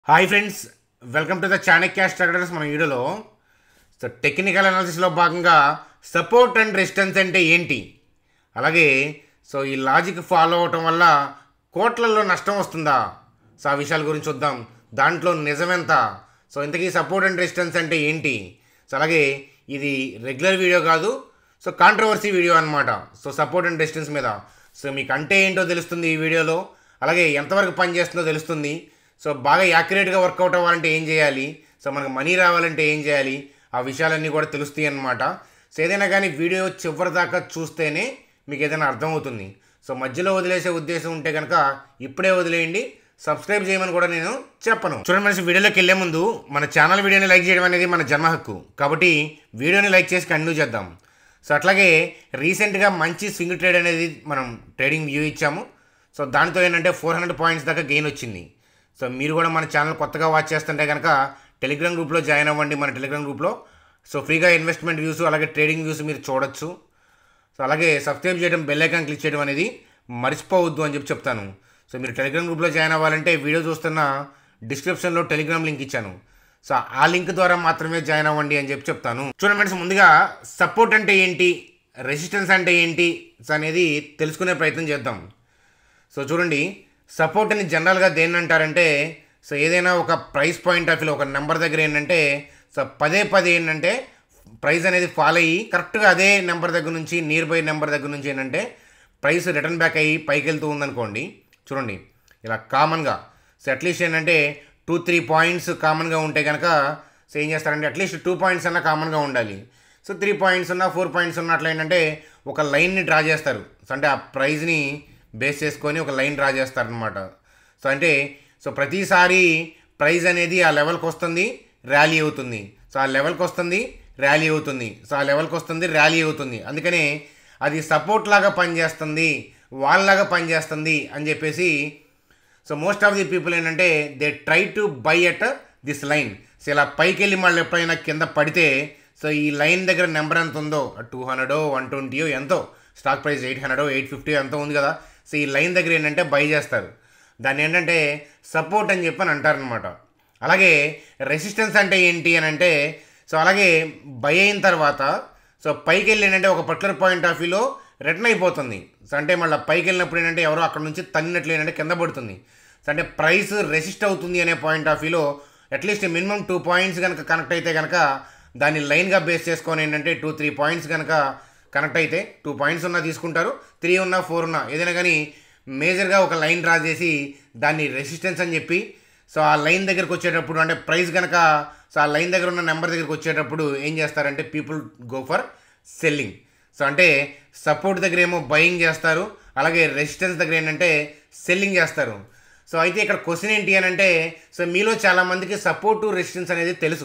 hi friends welcome to the Chanakya స్ట్రగడర్స్ మన వీడియోలో సో టెక్నికల్ అనాలిసిస్లో భాగంగా సపోర్ట్ అండ్ రెసిస్టెన్స్ అంటే ఏంటి అలాగే సో ఈ లాజిక్ ఫాలో అవటం వల్ల కోట్లలో నష్టం వస్తుందా సో ఆ విషయాల గురించి చూద్దాం దాంట్లో నిజమెంత సో ఇంతకీ సపోర్ట్ అండ్ రెసిస్టెన్స్ అంటే ఏంటి సో అలాగే ఇది రెగ్యులర్ వీడియో కాదు సో కాంట్రవర్సీ వీడియో అనమాట సో సపోర్ట్ అండ్ రెసిస్టెన్స్ మీద సో మీకు అంటే ఏంటో తెలుస్తుంది ఈ వీడియోలో అలాగే ఎంతవరకు పనిచేస్తుందో తెలుస్తుంది సో బాగా యాక్యురేట్గా వర్కౌట్ అవ్వాలంటే ఏం చేయాలి సో మనకు మనీ రావాలంటే ఏం చేయాలి ఆ విషయాలన్నీ కూడా తెలుస్తాయి అన్నమాట సో ఏదైనా కానీ వీడియో చివరి దాకా చూస్తేనే మీకు ఏదైనా అర్థమవుతుంది సో మధ్యలో వదిలేసే ఉద్దేశం ఉంటే కనుక ఇప్పుడే వదిలేయండి సబ్స్క్రైబ్ చేయమని కూడా నేను చెప్పను చూడండి మనిషి వీడియోలోకి వెళ్ళే ముందు మన ఛానల్ వీడియోని లైక్ చేయడం అనేది మన జన్మ హక్కు కాబట్టి వీడియోని లైక్ చేసి కంటిన్యూ చేద్దాం సో అట్లాగే రీసెంట్గా మంచి స్వింగ్ ట్రేడ్ అనేది మనం ట్రేడింగ్ వ్యూ ఇచ్చాము సో దాంతో ఏంటంటే ఫోర్ హండ్రెడ్ పాయింట్స్ దాకా గెయిన్ వచ్చింది సో మీరు కూడా మన ఛానల్ కొత్తగా వాచ్ చేస్తుంటే కనుక టెలిగ్రామ్ గ్రూప్లో జాయిన్ అవ్వండి మన టెలిగ్రామ్ గ్రూప్లో సో ఫ్రీగా ఇన్వెస్ట్మెంట్ వ్యూస్ అలాగే ట్రేడింగ్ వ్యూస్ మీరు చూడొచ్చు సో అలాగే సబ్స్క్రైబ్ చేయడం బెల్ ఐకాన్ క్లిక్ చేయడం అనేది మర్చిపోవద్దు అని చెప్పి చెప్తాను సో మీరు టెలిగ్రామ్ గ్రూప్లో జాయిన్ అవ్వాలంటే వీడియో చూస్తున్న డిస్క్రిప్షన్లో టెలిగ్రామ్ లింక్ ఇచ్చాను సో ఆ లింక్ ద్వారా మాత్రమే జాయిన్ అవ్వండి అని చెప్పి చెప్తాను చూడండి ఫ్రెండ్స్ ముందుగా సపోర్ట్ అంటే ఏంటి రెసిస్టెన్స్ అంటే ఏంటి సో అనేది తెలుసుకునే ప్రయత్నం చేద్దాం సో చూడండి సపోర్ట్ అని జనరల్గా దేన్ని అంటారంటే సో ఏదైనా ఒక ప్రైస్ పాయింట్ ఆఫ్ వ్యూలో ఒక నెంబర్ దగ్గర ఏంటంటే సో పదే పదే ఏంటంటే ప్రైస్ అనేది ఫాలో అయ్యి కరెక్ట్గా అదే నెంబర్ దగ్గర నుంచి నియర్ బై నెంబర్ దగ్గర నుంచి ఏంటంటే ప్రైస్ రిటర్న్ బ్యాక్ అయ్యి పైకి వెళ్తూ ఉందనుకోండి చూడండి ఇలా కామన్గా సో అట్లీస్ట్ ఏంటంటే టూ త్రీ పాయింట్స్ కామన్గా ఉంటే కనుక సో ఏం చేస్తారంటే అట్లీస్ట్ టూ పాయింట్స్ అన్నా కామన్గా ఉండాలి సో త్రీ పాయింట్స్ ఉన్నా ఫోర్ పాయింట్స్ ఉన్న అట్లా ఏంటంటే ఒక లైన్ని డ్రా చేస్తారు సో అంటే ఆ ప్రైజ్ని బేస్ చేసుకొని ఒక లైన్ డ్రా చేస్తారనమాట సో అంటే సో ప్రతిసారి ప్రైజ్ అనేది ఆ లెవెల్కి వస్తుంది ర్యాలీ అవుతుంది సో ఆ లెవెల్కి వస్తుంది ర్యాలీ అవుతుంది సో ఆ లెవెల్కి వస్తుంది ర్యాలీ అవుతుంది అందుకనే అది సపోర్ట్ లాగా పనిచేస్తుంది వాళ్ళలాగా పనిచేస్తుంది అని చెప్పేసి so most of the people ఏంటంటే they try to buy at this line so ఇలా పైకి వెళ్ళి మళ్ళీ ఎప్పుడైనా కింద పడితే సో ఈ లైన్ దగ్గర నెంబర్ ఎంత ఉందో టూ హండ్రెడో వన్ ట్వంటీయో ఎంతో స్టాక్ ప్రైస్ ఎయిట్ హండ్రెడో ఎయిట్ ఫిఫ్టీ ఎంతో ఉంది కదా సో ఈ లైన్ దగ్గర ఏంటంటే బై చేస్తారు దాన్ని ఏంటంటే సపోర్ట్ అని చెప్పి అని అంటారనమాట అలాగే రెసిస్టెన్స్ అంటే ఏంటి అని అంటే సో అలాగే బై అయిన తర్వాత సో పైకి వెళ్ళి ఏంటంటే ఒక పర్టికులర్ పాయింట్ ఆఫ్ వ్యూలో రిటర్న్ అయిపోతుంది సో అంటే మళ్ళీ పైకి వెళ్ళినప్పుడు ఏంటంటే ఎవరో అక్కడ నుంచి తన్నినట్లు ఏంటంటే కింద పడుతుంది సో అంటే ప్రైస్ రెసిస్ట్ అవుతుంది అనే పాయింట్ ఆఫ్ వ్యూలో అట్లీస్ట్ మినిమం టూ పాయింట్స్ కనుక కనెక్ట్ అయితే కనుక దాన్ని లైన్గా బేస్ చేసుకొని ఏంటంటే టూ త్రీ పాయింట్స్ కనుక కనెక్ట్ అయితే టూ పాయింట్స్ ఉన్నా తీసుకుంటారు త్రీ ఉన్నా ఫోర్ ఉన్నా ఏదైనా కానీ మేజర్గా ఒక లైన్ డ్రా చేసి దాన్ని రెసిస్టెన్స్ అని చెప్పి సో ఆ లైన్ దగ్గరకు వచ్చేటప్పుడు అంటే ప్రైస్ కనుక సో ఆ లైన్ దగ్గర ఉన్న నెంబర్ దగ్గరికి వచ్చేటప్పుడు ఏం చేస్తారంటే people go for selling so అంటే సపోర్ట్ దగ్గర ఏమో బయింగ్ చేస్తారు అలాగే రెసిస్టెన్స్ దగ్గర ఏంటంటే సెల్లింగ్ చేస్తారు సో అయితే ఇక్కడ క్వశ్చన్ ఏంటి అని అంటే సో మీలో చాలామందికి సపోర్టు రెసిస్టెన్స్ అనేది తెలుసు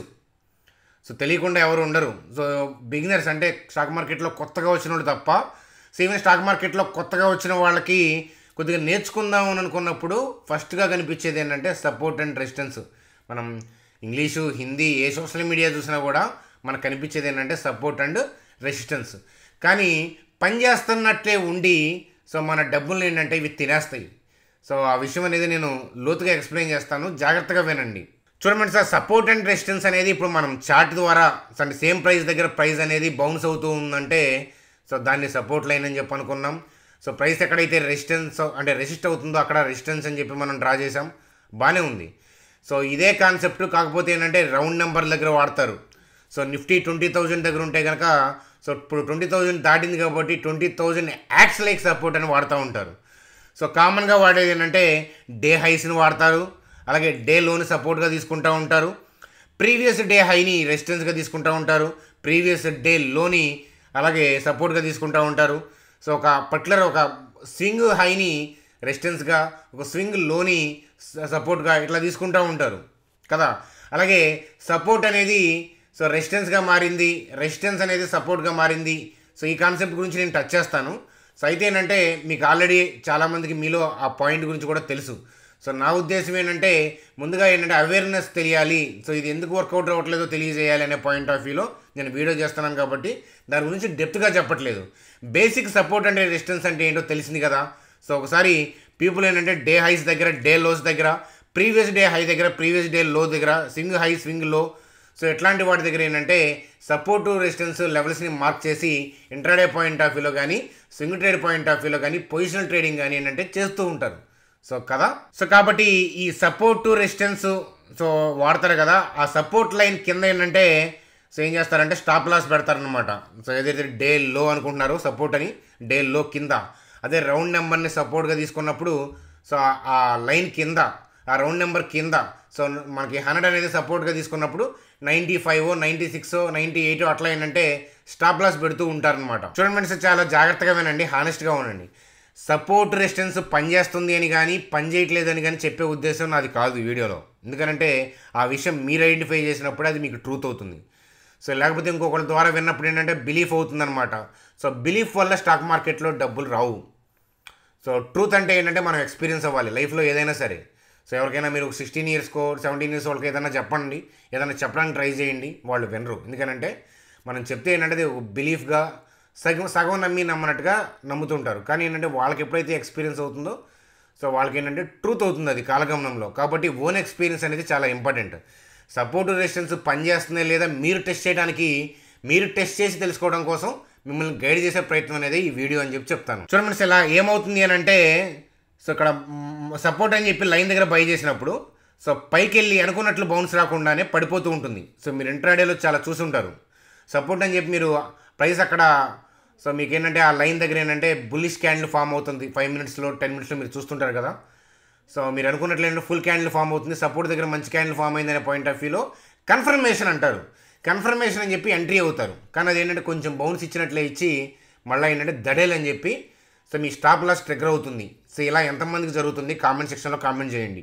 సో తెలియకుండా ఎవరు ఉండరు సో బిగినర్స్ అంటే స్టాక్ మార్కెట్లో కొత్తగా వచ్చిన వాళ్ళు తప్ప సో ఈవెన్ స్టాక్ మార్కెట్లో కొత్తగా వచ్చిన వాళ్ళకి కొద్దిగా నేర్చుకుందాం అని అనుకున్నప్పుడు ఫస్ట్గా కనిపించేది ఏంటంటే సపోర్ట్ అండ్ రెసిస్టెన్స్ మనం ఇంగ్లీషు హిందీ ఏ సోషల్ మీడియా చూసినా కూడా మనకు కనిపించేది ఏంటంటే సపోర్ట్ అండ్ రెసిస్టెన్స్ కానీ పని చేస్తున్నట్లే ఉండి సో మన డబ్బులు ఏంటంటే ఇవి తినేస్తాయి సో ఆ విషయం అనేది నేను లోతుగా ఎక్స్ప్లెయిన్ చేస్తాను జాగ్రత్తగా వినండి చూడండి సార్ సపోర్ట్ అండ్ రెసిస్టెన్స్ అనేది ఇప్పుడు మనం చార్ట్ ద్వారా అంటే సేమ్ ప్రైస్ దగ్గర ప్రైస్ అనేది బౌన్స్ అవుతూ ఉందంటే సో దాన్ని సపోర్ట్ లైన్ అని చెప్పి అనుకున్నాం సో ప్రైస్ ఎక్కడైతే రెసిస్టెన్స్ అంటే రెసిస్ట్ అవుతుందో అక్కడ రెసిస్టెన్స్ అని చెప్పి మనం డ్రా చేసాం బాగానే ఉంది సో ఇదే కాన్సెప్ట్ కాకపోతే ఏంటంటే రౌండ్ నెంబర్ దగ్గర వాడతారు సో నిఫ్టీ ట్వంటీ థౌజండ్ దగ్గర ఉంటే కనుక సో ఇప్పుడు ట్వంటీ థౌజండ్ దాటింది కాబట్టి twenty thousand acts like support అని వాడుతూ ఉంటారు సో కామన్గా వాడేది ఏంటంటే డే హైస్ని వాడతారు అలాగే డే లోని సపోర్ట్గా తీసుకుంటూ ఉంటారు ప్రీవియస్ డే హైని రెసిస్టెన్స్గా తీసుకుంటూ ఉంటారు ప్రీవియస్ డే లోని అలాగే సపోర్ట్గా తీసుకుంటూ ఉంటారు సో ఒక పర్టికులర్ ఒక స్వింగ్ హైని రెసిస్టెన్స్గా ఒక స్వింగ్ లోని సపోర్ట్గా ఇట్లా తీసుకుంటూ ఉంటారు కదా అలాగే సపోర్ట్ అనేది సో రెసిస్టెన్స్గా మారింది రెసిస్టెన్స్ అనేది సపోర్ట్గా మారింది సో ఈ కాన్సెప్ట్ గురించి నేను టచ్ చేస్తాను సో అయితే ఏంటంటే మీకు ఆల్రెడీ చాలామందికి మీలో ఆ పాయింట్ గురించి కూడా తెలుసు సో నా ఉద్దేశం ఏంటంటే ముందుగా ఏంటంటే అవేర్నెస్ తెలియాలి సో ఇది ఎందుకు వర్కౌట్ అవ్వట్లేదో తెలియజేయాలి అనే పాయింట్ ఆఫ్ వ్యూలో నేను వీడియో చేస్తున్నాను కాబట్టి దాని గురించి డెప్త్గా చెప్పట్లేదు బేసిక్ సపోర్ట్ అంటే రెసిస్టెన్స్ అంటే ఏంటో తెలిసింది కదా సో ఒకసారి పీపుల్ ఏంటంటే డే హైస్ దగ్గర డే లోస్ దగ్గర ప్రీవియస్ డే హై దగ్గర ప్రీవియస్ డే లో దగ్గర swing high swing low so ఇట్లాంటి వాటి దగ్గర ఏంటంటే సపోర్టు రెసిస్టెన్స్ లెవెల్స్ని మార్క్ చేసి ఇంట్రాడే పాయింట్ ఆఫ్ వ్యూలో కానీ స్వింగ్ ట్రేడ్ పాయింట్ ఆఫ్ వ్యూలో కానీ పొజిషనల్ ట్రేడింగ్ కానీ ఏంటంటే చేస్తూ ఉంటారు సో కదా సో కాబట్టి ఈ సపోర్టు రెసిస్టెన్స్ సో వాడతారు కదా ఆ సపోర్ట్ లైన్ కింద ఏంటంటే సో ఏం చేస్తారంటే స్టాప్ లాస్ పెడతారనమాట సో ఏదైతే డే లో అనుకుంటున్నారో సపోర్ట్ అని డే లో కింద అదే రౌండ్ నెంబర్ని సపోర్ట్గా తీసుకున్నప్పుడు సో ఆ- ఆ లైన్ కింద ఆ రౌండ్ నెంబర్ కింద సో మనకి హండ్రెడ్ అనేది సపోర్ట్గా తీసుకున్నప్పుడు ninety five ninety six ninety eight అట్లా ఏంటంటే స్టాప్ లాస్ పెడుతూ ఉంటారనమాట చూడండి ఫ్రెండ్స్ చాలా జాగ్రత్తగా వినండి హానెస్ట్గా ఉండండి సపోర్ట్ రెసిస్టెన్స్ పనిచేస్తుంది అని కానీ పని చేయట్లేదని కానీ చెప్పే ఉద్దేశం నాది కాదు ఈ వీడియోలో ఎందుకంటే ఆ విషయం మీరు ఐడెంటిఫై చేసినప్పుడు అది మీకు ట్రూత్ అవుతుంది సో లేకపోతే ఇంకొకరి ద్వారా విన్నప్పుడు ఏంటంటే బిలీఫ్ అవుతుందన్నమాట సో బిలీఫ్ వల్ల స్టాక్ మార్కెట్లో డబ్బులు రావు సో ట్రూత్ అంటే ఏంటంటే మనం ఎక్స్పీరియన్స్ అవ్వాలి లైఫ్లో ఏదైనా సరే సో ఎవరికైనా మీరు సిక్స్టీన్ ఇయర్స్కో సెవెంటీన్ ఇయర్స్ వాళ్ళకి ఏదైనా చెప్పండి ఏదైనా చెప్పడానికి ట్రై చేయండి వాళ్ళు వినరు ఎందుకనంటే మనం చెప్తే ఏంటంటే అది ఒక బిలీఫ్గా సగం సగం నమ్మి నమ్మనట్టుగా నమ్ముతుంటారు కానీ ఏంటంటే వాళ్ళకి ఎప్పుడైతే ఎక్స్పీరియన్స్ అవుతుందో సో వాళ్ళకి ఏంటంటే ట్రూత్ అవుతుంది అది కాలగమనంలో కాబట్టి ఓన్ ఎక్స్పీరియన్స్ అనేది చాలా ఇంపార్టెంట్ సపోర్ట్ రెసిస్టెన్స్ పనిచేస్తుందా లేదా మీరు టెస్ట్ చేయడానికి మీరు టెస్ట్ చేసి తెలుసుకోవడం కోసం మిమ్మల్ని గైడ్ చేసే ప్రయత్నం అనేది ఈ వీడియో అని చెప్పి చెప్తాను చూడండి ఫ్రెండ్స్ ఇలా ఏమవుతుంది అని అంటే సో ఇక్కడ సపోర్ట్ అని చెప్పి లైన్ దగ్గర బై చేసినప్పుడు సో పైకి వెళ్ళి అనుకున్నట్లు బౌన్స్ రాకుండానే పడిపోతూ ఉంటుంది సో మీరు ఇంట్రాడేలో చాలా చూసి ఉంటారు సపోర్ట్ అని చెప్పి మీరు ప్రైస్ అక్కడ సో మీకు ఏంటంటే ఆ లైన్ దగ్గర ఏంటంటే బుల్లిష్ క్యాండిల్ ఫామ్ అవుతుంది ఫైవ్ మినిట్స్లో టెన్ మినిట్స్లో మీరు చూస్తుంటారు కదా సో మీరు అనుకున్నట్లు ఏంటంటే ఫుల్ క్యాండిల్ ఫామ్ అవుతుంది సపోర్ట్ దగ్గర మంచి క్యాండిల్ ఫామ్ అయిందనే పాయింట్ ఆఫ్ వ్యూలో కన్ఫర్మేషన్ అంటారు కన్ఫర్మేషన్ అని చెప్పి ఎంట్రీ అవుతారు కానీ అది ఏంటంటే కొంచెం బౌన్స్ ఇచ్చినట్లే ఇచ్చి మళ్ళీ ఏంటంటే దడేల్ అని చెప్పి సో మీ స్టాప్ లాస్ ట్రిగ్గర్ అవుతుంది సో ఇలా ఎంతమందికి జరుగుతుంది కామెంట్ సెక్షన్లో కామెంట్ చేయండి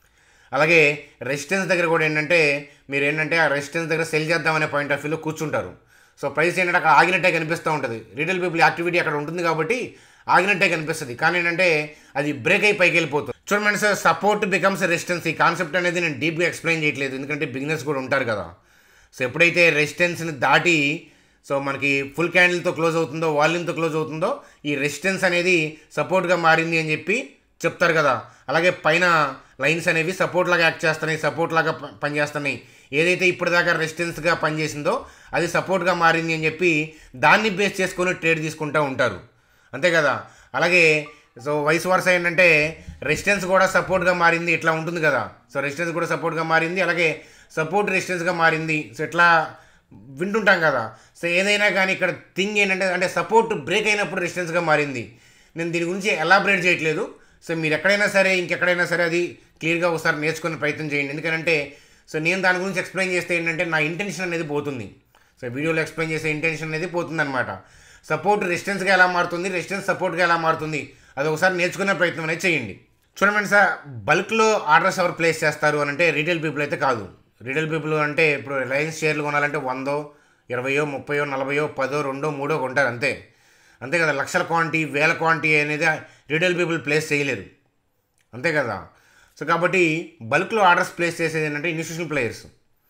అలాగే రెసిస్టెన్స్ దగ్గర కూడా ఏంటంటే మీరు ఏంటంటే ఆ రెసిస్టెన్స్ దగ్గర సెల్ చేద్దామనే పాయింట్ ఆఫ్ వ్యూలో కూర్చుంటారు సో ప్రైస్ ఏంటంటే అక్కడ ఆగినట్టే కనిపిస్తూ ఉంటుంది రీటైల్ పీపుల్ యాక్టివిటీ అక్కడ ఉంటుంది కాబట్టి ఆగినట్టే కనిపిస్తుంది కానీ ఏంటంటే అది బ్రేక్ అయి పైకి వెళ్ళిపోతుంది చూడండి సార్ సపోర్ట్ బికమ్స్ రెసిస్టెన్స్ ఈ కాన్సెప్ట్ అనేది నేను డీప్గా ఎక్స్ప్లెయిన్ చేయట్లేదు ఎందుకంటే బిగినర్స్ కూడా ఉంటారు కదా సో ఎప్పుడైతే రెసిస్టెన్స్ని దాటి సో మనకి ఫుల్ క్యాండిల్తో క్లోజ్ అవుతుందో వాల్యూమ్తో క్లోజ్ అవుతుందో ఈ రెసిస్టెన్స్ అనేది సపోర్ట్గా మారింది అని చెప్పి చెప్తారు కదా అలాగే పైన లైన్స్ అనేవి సపోర్ట్ లాగా యాక్ట్ చేస్తున్నాయి సపోర్ట్ లాగా ప- పనిచేస్తున్నాయి ఏదైతే ఇప్పటిదాకా రెసిస్టెన్స్గా పనిచేసిందో అది సపోర్ట్గా మారింది అని చెప్పి దాన్ని బేస్ చేసుకొని ట్రేడ్ తీసుకుంటూ ఉంటారు అంతే కదా అలాగే సో వయసు వరుస ఏంటంటే రెసిస్టెన్స్ కూడా సపోర్ట్గా మారింది ఇట్లా ఉంటుంది కదా సో రెసిస్టెన్స్ కూడా సపోర్ట్గా మారింది అలాగే సపోర్ట్ రెసిస్టెన్స్గా మారింది సో ఇట్లా వింటుంటాం కదా సో ఏదైనా కానీ ఇక్కడ థింగ్ ఏంటంటే అంటే సపోర్ట్ బ్రేక్ అయినప్పుడు రెసిస్టెన్స్గా మారింది నేను దీని గురించి ఎలాబరేట్ చేయట్లేదు సో మీరు ఎక్కడైనా సరే ఇంకెక్కడైనా సరే అది క్లియర్గా ఒకసారి నేర్చుకునే ప్రయత్నం చేయండి ఎందుకంటే సో నేను దాని గురించి ఎక్స్ప్లెయిన్ చేస్తే ఏంటంటే నా ఇంటెన్షన్ అనేది పోతుంది సో వీడియోలో ఎక్స్ప్లెయిన్ చేసే ఇంటెన్షన్ అనేది పోతుంది అనమాట సపోర్ట్ రెసిస్టెన్స్గా ఎలా మారుతుంది రెసిస్టెన్స్ సపోర్ట్గా ఎలా మారుతుంది అది ఒకసారి నేర్చుకునే ప్రయత్నం అనేది చేయండి చూడండి సార్ బల్క్లో ఆర్డర్స్ ఎవరు ప్లేస్ చేస్తారు అని అంటే రీటైల్ పీపుల్ అయితే కాదు రీటైల్ పీపుల్ అంటే ఇప్పుడు రిలయన్స్ షేర్లు కొనాలంటే వందో ఇరవయో ముప్పయో నలభయో పదో రెండో మూడో కొంటారు అంతే అంతే కదా లక్షల క్వాంటిటీ వేల క్వాంటిటీ అనేది రీటైల్ పీపుల్ ప్లేస్ చేయలేరు అంతే కదా సో కాబట్టి బల్క్లో ఆర్డర్స్ ప్లేస్ చేసేది ఏంటంటే ఇన్స్టిట్యూషనల్ ప్లేయర్స్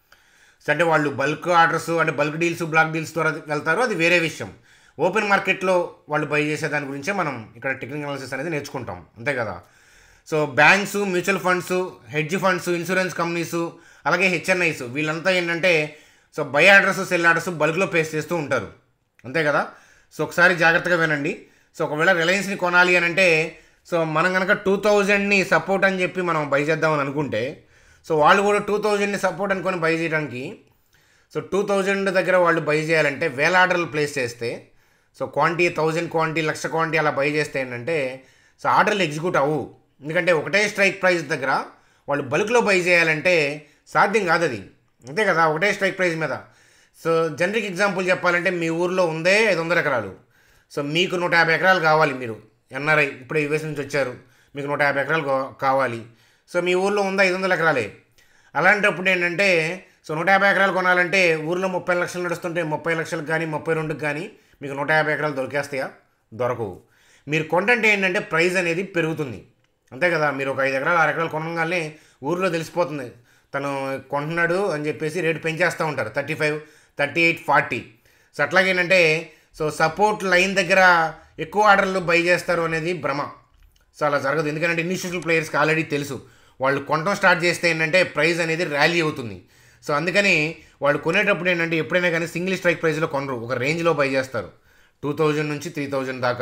సో అంటే వాళ్ళు బల్క్ ఆర్డర్స్ అంటే బల్క్ డీల్స్ బ్లాక్ డీల్స్ ద్వారా వెళ్తారు అది వేరే విషయం ఓపెన్ మార్కెట్లో వాళ్ళు బై చేసే దాని గురించే మనం ఇక్కడ టెక్నికల్ అనాలిసిస్ అనేది నేర్చుకుంటాం అంతే కదా so banks mutual funds hedge funds insurance companies అలాగే హెచ్ఎన్ఐస్ వీళ్ళంతా ఏంటంటే so buy orders sell orders బల్క్లో పేస్ చేస్తూ ఉంటారు అంతే కదా సో ఒకసారి జాగ్రత్తగా వినండి సో ఒకవేళ రిలయన్స్ని కొనాలి అని అంటే సో మనం కనుక టూ థౌజండ్ని సపోర్ట్ అని చెప్పి మనం బై చేద్దామని అనుకుంటే సో వాళ్ళు కూడా టూ థౌజండ్ని సపోర్ట్ అనుకొని బై చేయడానికి సో టూ థౌజండ్ దగ్గర వాళ్ళు బై చేయాలంటే వేల ఆర్డర్లు ప్లేస్ చేస్తే so quantity thousand quantity lakh quantity అలా బై చేస్తే ఏంటంటే సో ఆర్డర్లు ఎగ్జిక్యూట్ అవ్వు ఎందుకంటే ఒకటే స్ట్రైక్ ప్రైస్ దగ్గర వాళ్ళు బల్క్లో బై చేయాలంటే సాధ్యం కాదు అది అంతే కదా ఒకటే స్ట్రైక్ ప్రైస్ మీద సో జనరిక్ ఎగ్జాంపుల్ చెప్పాలంటే మీ ఊర్లో ఉందే ఐదు వందల ఎకరాలు సో మీకు నూట యాభై ఎకరాలు కావాలి మీరు ఎన్ఆర్ఐ ఇప్పుడే యూఎస్ నుంచి వచ్చారు మీకు నూట యాభై ఎకరాలు కా- కావాలి సో మీ ఊర్లో ఉందా ఐదు వందల ఎకరాలే అలాంటప్పుడు ఏంటంటే సో నూట యాభై ఎకరాలు కొనాలంటే ఊర్లో ముప్పై లక్షలు నడుస్తుంటే ముప్పై లక్షలకు కానీ ముప్పై రెండుకి కానీ మీకు నూట యాభై ఎకరాలు దొరికేస్తాయా దొరకవు మీరు కొంటంటే ఏంటంటే ప్రైస్ అనేది పెరుగుతుంది అంతే కదా మీరు ఒక ఐదు ఎకరాలు ఆరు ఎకరాలు కొనగానే ఊర్లో తెలిసిపోతుంది తను కొంటున్నాడు అని చెప్పేసి రేటు పెంచేస్తూ ఉంటారు thirty five thirty eight forty so అట్లాగేంటంటే సో సపోర్ట్ లైన్ దగ్గర ఎక్కువ ఆర్డర్లు బై చేస్తారు అనేది భ్రమ సో అలా జరగదు ఎందుకంటే ఇన్స్టిట్యూషనల్ ప్లేయర్స్కి ఆల్రెడీ తెలుసు వాళ్ళు కొనడం స్టార్ట్ చేస్తే ఏంటంటే ప్రైస్ అనేది ర్యాలీ అవుతుంది సో అందుకని వాళ్ళు కొనేటప్పుడు ఏంటంటే ఎప్పుడైనా కానీ సింగిల్ స్ట్రైక్ ప్రైస్లో కొనరు ఒక రేంజ్లో బై చేస్తారు టూ థౌజండ్ నుంచి త్రీ థౌజండ్ దాకా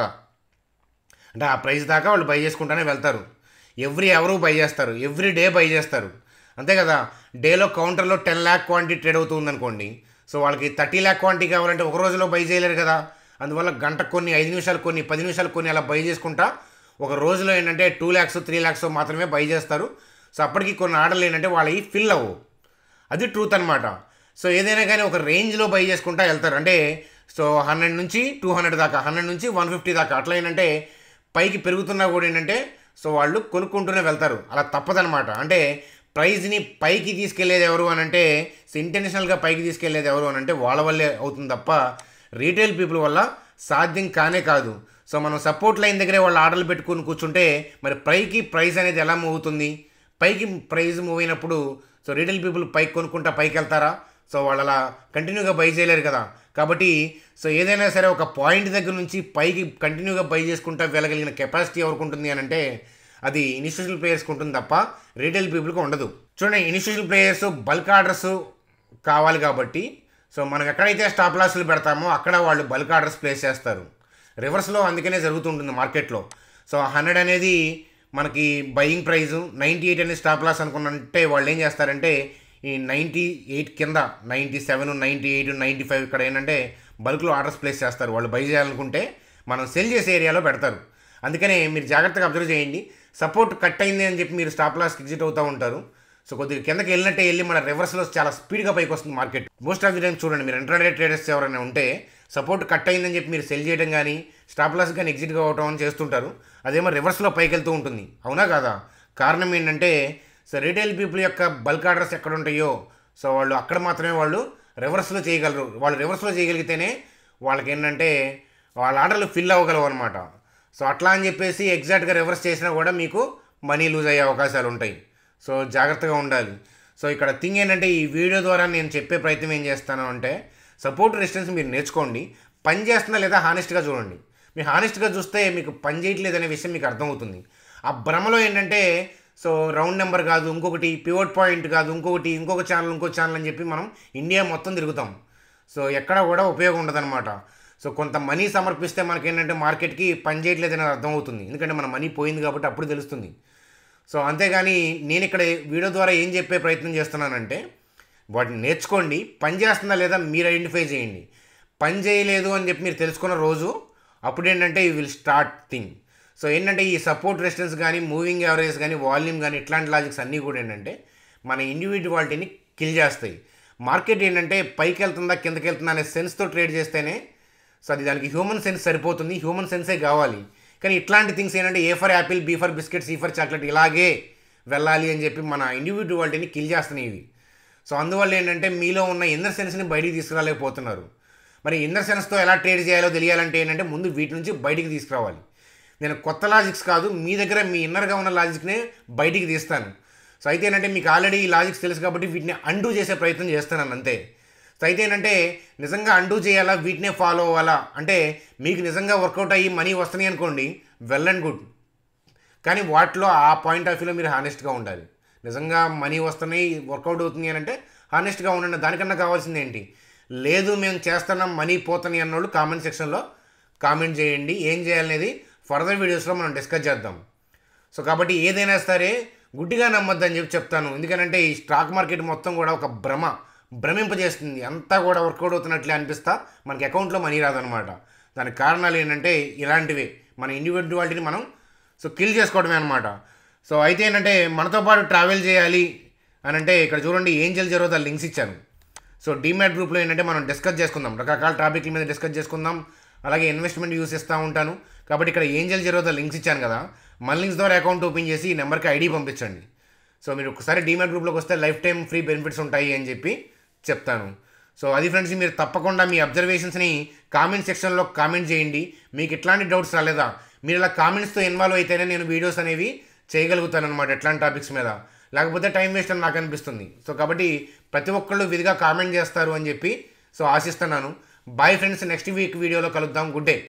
అంటే ఆ ప్రైస్ దాకా వాళ్ళు బై చేసుకుంటానే వెళ్తారు ఎవ్రీ ఎవరు బై చేస్తారు ఎవ్రీ డే బై చేస్తారు అంతే కదా డేలో కౌంటర్లో టెన్ ల్యాక్ క్వాంటిటీ ట్రేడ్ అవుతుంది అనుకోండి సో వాళ్ళకి థర్టీ ల్యాక్ క్వాంటిటీ కావాలంటే ఒక రోజులో బై చేయలేరు కదా అందువల్ల గంట కొన్ని ఐదు నిమిషాలు కొన్ని పది నిమిషాలు కొన్ని అలా బై చేసుకుంటా ఒక రోజులో ఏంటంటే టూ ల్యాక్స్ త్రీ ల్యాక్స్ మాత్రమే బై చేస్తారు సో అప్పటికి కొన్ని ఆర్డర్లు ఏంటంటే వాళ్ళవి ఫిల్ అవ్వవు అది ట్రూత్ అనమాట సో ఏదైనా కానీ ఒక రేంజ్లో బై చేసుకుంటా వెళ్తారు అంటే సో హండ్రెడ్ నుంచి టూ హండ్రెడ్ దాకా హండ్రెడ్ నుంచి వన్ ఫిఫ్టీ దాకా అట్లా ఏంటంటే పైకి పెరుగుతున్నా కూడా ఏంటంటే సో వాళ్ళు కొనుక్కుంటూనే వెళ్తారు అలా తప్పదనమాట అంటే ప్రైజ్ని పైకి తీసుకెళ్లేది ఎవరు అని అంటే ఇంటర్నేషనల్గా పైకి తీసుకెళ్లేది ఎవరు అని అంటే వాళ్ళ వల్లే అవుతుంది తప్ప రీటైల్ పీపుల్ వల్ల సాధ్యం కానే కాదు సో మనం సపోర్ట్ లైన్ దగ్గరే వాళ్ళు ఆర్డర్లు పెట్టుకుని కూర్చుంటే మరి పైకి ప్రైస్ అనేది ఎలా మూవ్ అవుతుంది పైకి ప్రైస్ మూవ్ అయినప్పుడు సో రీటైల్ పీపుల్ పైకి కొనుక్కుంటా పైకి వెళ్తారా సో వాళ్ళు అలా కంటిన్యూగా బై చేయలేరు కదా కాబట్టి సో ఏదైనా సరే ఒక పాయింట్ దగ్గర నుంచి పైకి కంటిన్యూగా బై చేసుకుంటా వెళ్ళగలిగిన కెపాసిటీ ఎవరికి ఉంటుంది అని అంటే అది ఇన్స్టిట్యూషనల్ ప్లేయర్స్కి ఉంటుంది తప్ప రీటైల్ పీపుల్కి ఉండదు చూడండి ఇన్స్టిట్యూషనల్ ప్లేయర్స్ బల్క్ ఆర్డర్స్ కావాలి కాబట్టి సో మనం ఎక్కడైతే స్టాప్ లాస్లు పెడతామో అక్కడ వాళ్ళు బల్క్ ఆర్డర్స్ ప్లేస్ చేస్తారు రివర్స్లో అందుకనే జరుగుతుంటుంది మార్కెట్లో సో హండ్రెడ్ అనేది మనకి బయింగ్ ప్రైస్ నైంటీ ఎయిట్ అనేది స్టాప్ లాస్ అనుకున్నంటే వాళ్ళు ఏం చేస్తారంటే ఈ నైంటీ ఎయిట్ కింద ninety seven ninety eight ninety five ఇక్కడ ఏంటంటే బల్క్లో ఆర్డర్స్ ప్లేస్ చేస్తారు వాళ్ళు బై చేయాలనుకుంటే మనం సెల్ చేసే ఏరియాలో పెడతారు అందుకనే మీరు జాగ్రత్తగా అబ్జర్వ్ చేయండి సపోర్ట్ కట్ అయింది అని చెప్పి మీరు స్టాప్ లాస్ ఎగ్జిట్ అవుతూ ఉంటారు సో కొద్దిగా కిందకి వెళ్ళినట్టే వెళ్ళి మన రివర్స్లో చాలా స్పీడ్గా పైకి వస్తుంది market most of the time చూడండి మీరు ఇంటర్డే ట్రేడర్స్ ఎవరైనా ఉంటే సపోర్ట్ కట్ అయిందని చెప్పి మీరు సెల్ చేయడం కానీ స్టాప్ లాస్ కానీ ఎగ్జిట్ కావటం అని చేస్తుంటారు అదేమో రివర్స్లో పైకి వెళ్తూ ఉంటుంది అవునా కాదా కారణం ఏంటంటే సో రీటైల్ పీపుల్ యొక్క బల్క్ ఆర్డర్స్ ఎక్కడ ఉంటాయో సో వాళ్ళు అక్కడ మాత్రమే వాళ్ళు రివర్స్లో చేయగలరు వాళ్ళు రివర్స్లో చేయగలిగితేనే వాళ్ళకి ఏంటంటే వాళ్ళ ఆర్డర్లు ఫిల్ అవ్వగలవు అనమాట సో అట్లా అని చెప్పేసి ఎగ్జాక్ట్గా రివర్స్ చేసినా కూడా మీకు మనీ లూజ్ అయ్యే అవకాశాలు ఉంటాయి సో జాగ్రత్తగా ఉండాలి సో ఇక్కడ థింగ్ ఏంటంటే ఈ వీడియో ద్వారా నేను చెప్పే ప్రయత్నం ఏం చేస్తాను అంటే సపోర్ట్ రెసిస్టెన్స్ మీరు నేర్చుకోండి పని చేస్తున్నా లేదా హానెస్ట్గా చూడండి మీరు హానెస్ట్గా చూస్తే మీకు పని చేయట్లేదు అనే విషయం మీకు అర్థమవుతుంది ఆ భ్రమలో ఏంటంటే సో రౌండ్ నెంబర్ కాదు ఇంకొకటి పివోట్ పాయింట్ కాదు ఇంకొకటి ఇంకొక ఛానల్ ఇంకో ఛానల్ అని చెప్పి మనం ఇండియా మొత్తం తిరుగుతాం సో ఎక్కడ కూడా ఉపయోగం ఉండదన్నమాట సో కొంత మనీ సమర్పిస్తే మనకేంటంటే మార్కెట్కి పని చేయట్లేదని అర్థమవుతుంది ఎందుకంటే మన మనీ పోయింది కాబట్టి అప్పుడు తెలుస్తుంది సో అంతేగాని నేను ఇక్కడ వీడియో ద్వారా ఏం చెప్పే ప్రయత్నం చేస్తున్నానంటే వాటిని నేర్చుకోండి పని చేస్తుందా లేదా మీరు ఐడెంటిఫై చేయండి పని చేయలేదు అని చెప్పి మీరు తెలుసుకున్న రోజు అప్పుడు ఏంటంటే you will start thing so ఏంటంటే ఈ సపోర్ట్ రెసిస్టెన్స్ కానీ మూవింగ్ యావరేజ్ కానీ వాల్యూమ్ కానీ ఇట్లాంటి లాజిక్స్ అన్నీ కూడా ఏంటంటే మన ఇండివిజువాలిటీని కిల్ చేస్తాయి మార్కెట్ ఏంటంటే పైకి వెళ్తుందా కిందకి వెళ్తుందా అనే సెన్స్తో ట్రేడ్ చేస్తేనే సో అది దానికి హ్యూమన్ సెన్స్ సరిపోతుంది హ్యూమన్ సెన్సే కావాలి కానీ ఇట్లాంటి థింగ్స్ ఏంటంటే A for apple B for biscuit C for chocolate ఇలాగే వెళ్ళాలి అని చెప్పి మన ఇండివిజువాలిటీని కిల్ చేస్తున్నాయి ఇవి సో అందువల్ల ఏంటంటే మీలో ఉన్న ఇన్నర్ సెన్స్ని బయటికి తీసుకురాలేకపోతున్నారు మరి ఇన్నర్ సెన్స్తో ఎలా ట్రేడ్ చేయాలో తెలియాలంటే ఏంటంటే ముందు వీటి నుంచి బయటికి తీసుకురావాలి నేను కొత్త లాజిక్స్ కాదు మీ దగ్గర మీ ఇన్నర్గా ఉన్న లాజిక్నే బయటికి తీస్తాను సో అయితే ఏంటంటే మీకు ఆల్రెడీ ఈ లాజిక్స్ తెలుసు కాబట్టి వీటిని అండూ చేసే ప్రయత్నం చేస్తాను అంతే సో అయితే ఏంటంటే నిజంగా అండూ చేయాలా వీటినే ఫాలో అవ్వాలా అంటే మీకు నిజంగా వర్కౌట్ అయ్యి మనీ వస్తున్నాయి అనుకోండి వెల్ అండ్ గుడ్ కానీ వాటిలో ఆ పాయింట్ ఆఫ్ వ్యూలో మీరు హానెస్ట్గా ఉండాలి నిజంగా మనీ వస్తున్నాయి వర్కౌట్ అవుతుంది అని అంటే హానెస్ట్గా ఉండండి దానికన్నా కావాల్సింది ఏంటి లేదు మేము చేస్తున్నాం మనీ పోతున్నాయి అన్నోళ్ళు కామెంట్ సెక్షన్లో కామెంట్ చేయండి ఏం చేయాలనేది ఫర్దర్ వీడియోస్లో మనం డిస్కస్ చేద్దాం సో కాబట్టి ఏదైనా సరే గుడ్డిగా నమ్మొద్దని చెప్పి చెప్తాను ఎందుకంటే ఈ స్టాక్ మార్కెట్ మొత్తం కూడా ఒక భ్రమ భ్రమింపజేస్తుంది అంతా కూడా వర్కౌట్ అవుతున్నట్లే అనిపిస్తా మనకి అకౌంట్లో మనీ రాదనమాట దానికి కారణాలు ఏంటంటే ఇలాంటివే మన ఇండివిజువాలిటీని మనం సో కిల్ చేసుకోవడమే అనమాట సో అయితే ఏంటంటే మనతో పాటు ట్రావెల్ చేయాలి అని అంటే ఇక్కడ చూడండి ఏంజల్ జరుగుతా లింక్స్ ఇచ్చాను సో డీమ్యాట్ గ్రూప్లో ఏంటంటే మనం డిస్కస్ చేసుకుందాం రకరకాల టాపిక్ల మీద డిస్కస్ చేసుకుందాం అలాగే ఇన్వెస్ట్మెంట్ యూస్ ఇస్తూ ఉంటాను కాబట్టి ఇక్కడ ఏంజల్ జరుగుతా లింక్స్ ఇచ్చాను కదా మన లింక్స్ ద్వారా అకౌంట్ ఓపెన్ చేసి ఈ నెంబర్కి ఐడి పంపించండి సో మీరు ఒకసారి డీమ్యాట్ గ్రూప్లోకి వస్తే లైఫ్ టైం ఫ్రీ బెనిఫిట్స్ ఉంటాయి అని చెప్పి చెప్తాను సో అది ఫ్రెండ్స్ మీరు తప్పకుండా మీ అబ్జర్వేషన్స్ని కామెంట్ సెక్షన్లో కామెంట్ చేయండి మీకు ఎట్లాంటి డౌట్స్ రాలేదా మీరు ఇలా కామెంట్స్తో ఇన్వాల్వ్ అయితేనే నేను వీడియోస్ అనేవి చేయగలుగుతాను అనమాట ఎట్లాంటి టాపిక్స్ మీద లేకపోతే టైం వేస్ట్ అని నాకు అనిపిస్తుంది సో కాబట్టి ప్రతి ఒక్కళ్ళు విధిగా కామెంట్ చేస్తారు అని చెప్పి సో ఆశిస్తున్నాను బాయ్ ఫ్రెండ్స్ నెక్స్ట్ వీక్ వీడియోలో కలుద్దాం గుడ్ డే